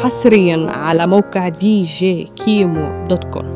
حصريا على موقع دي جي كيمو دوت كوم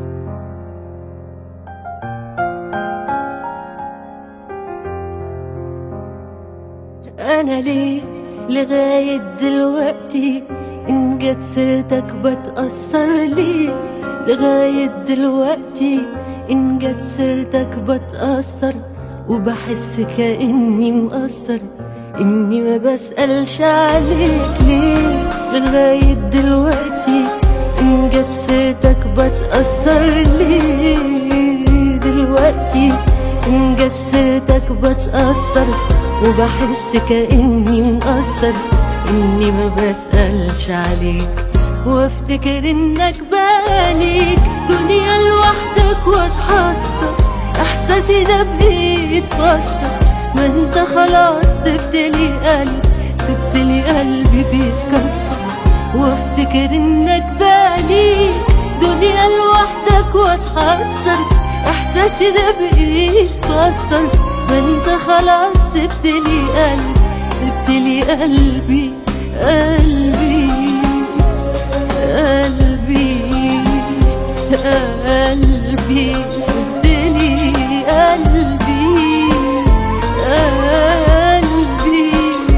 انا ليه لغاية دلوقتي ان جت سيرتك بتأثر ليه لغاية دلوقتي ان جت سيرتك بتأثر وبحس كأني مقصر اني ما بسألش عليك ليه لغاية دلوقتي ان جت سيرتك بتأثر ليه دلوقتي ان جت سيرتك بتأثر وبحس كأني مقصر إني ما بسألش عليك وافتكر إنك باليك دنيا لوحدك واتحسر إحساسي ده بإيد فاستر ما انت خلاص سبتلي قلب سبتلي قلبي بيتكسر وافتكر إنك باليك دنيا لوحدك واتحسر إحساسي ده بإيد فاستر ما انت خلاص سبتلي قلبي سبتلي قلبي قلبي قلبي قلبي سبتلي قلبي قلبي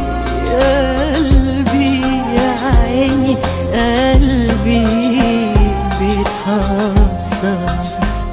قلبي يا عيني قلبي بيتحسر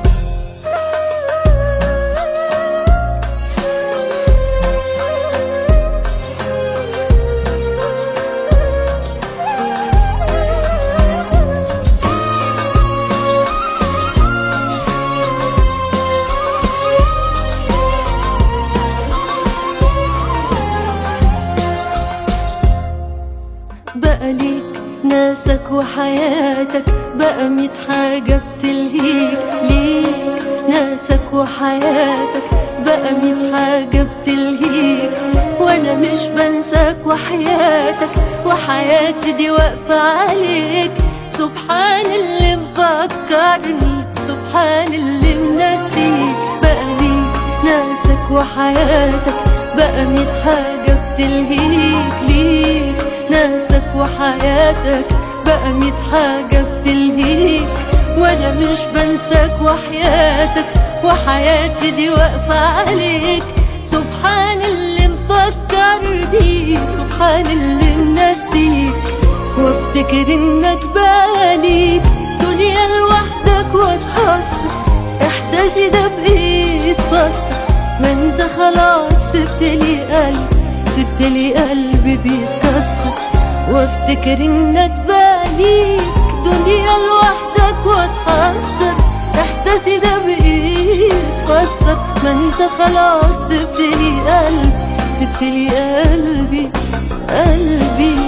بقى ليك ناسك وحياتك بقى ميت حاجة بتلهيك ليك ناسك وحياتك بقى ميت حاجة بتلهيك وانا مش بنساك وحياتك وحياتي دي واقفة عليك سبحان اللي مفكرني سبحان اللي منسيك بقى ليك ناسك وحياتك بقى ميت حاجة بتلهيك ليك ناسك وحياتك بقى ميت حاجة بتلهيك وانا مش بنساك وحياتك وحياتي دي واقفة عليك سبحان اللي مفكرني سبحان اللي منسيك وافتكر انك باليك دنيا لوحدك واتحسر احساسي ده بايد فاستر ما انت خلاص سبتلي قلبي سبتلي قلبي بيتكسر وافتكر انك باليك دنيا لوحدك واتحسر احساسي ده بايد فسر ما انت خلاص سبتلي قلبي سبتلي قلبي قلبي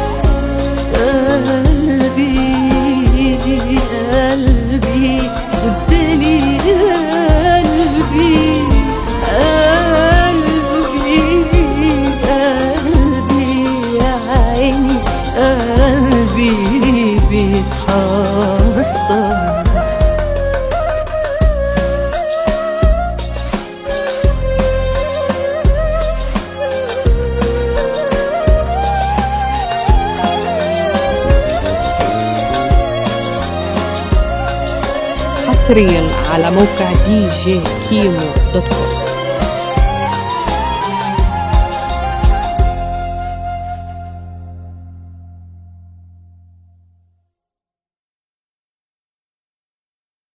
قلبي قلبي سبتلي قلبي قلبي قلبي يا عيني قلبي بيتحسر حصريا على موقع دي جي كيمو دوت كوم